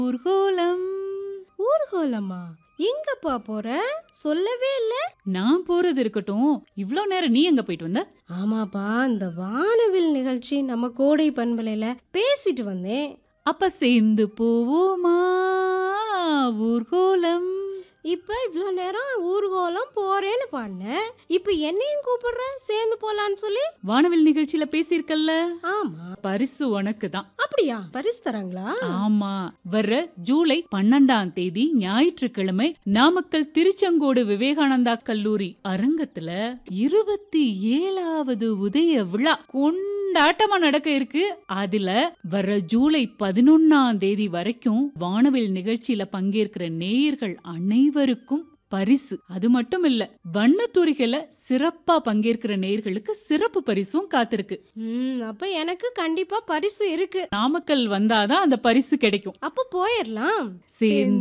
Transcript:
ஊர்கோலம் ஊர்கோலமா எங்கப்பா போற சொல்லவே இல்ல நான் போறது இருக்கட்டும் இவ்ளோ நேரம் நீ எங்க போயிட்டு வந்த ஆமாப்பா இந்த வானவில் நிகழ்ச்சி நம்ம கோடை பண்பலையில பேசிட்டு வந்தேன் அப்ப சேர்ந்து போவோமா ஊர்கோலம் இப்ப இவ்ளோ நேரம் ஊர்கோலம் போறேன்னு பாடினேன் இப்ப என்னையும் கூப்பிடுற சேர்ந்து போலான்னு சொல்லி வானவில் நிகழ்ச்சியில பேசியிருக்கல்ல ஆமா பரிசு உனக்கு தான் அப்படியா பரிசு தராங்களா ஆமா வர்ற ஜூலை பன்னெண்டாம் தேதி ஞாயிற்றுக்கிழமை நாமக்கல் திருச்செங்கோடு விவேகானந்தா கல்லூரி அரங்கத்துல இருபத்தி ஏழாவது உதய விழா கொண்டாட்டமா நடக்க இருக்கு அதுல வர்ற ஜூலை பதினொன்னாம் தேதி வரைக்கும் வானவில் நிகழ்ச்சியில பங்கேற்கிற நேயர்கள் அனைவருக்கும் பரிசு அது மட்டும் இல்ல வண்ணத்தூரிகளை சிறப்பா பங்கேற்கிற நேயர்களுக்கு சிறப்பு பரிசும் காத்திருக்கு ம் அப்ப எனக்கு கண்டிப்பா பரிசு இருக்கு நாமக்கல் வந்தாதான் அந்த பரிசு கிடைக்கும் அப்ப போயிடலாம் சேர்ந்து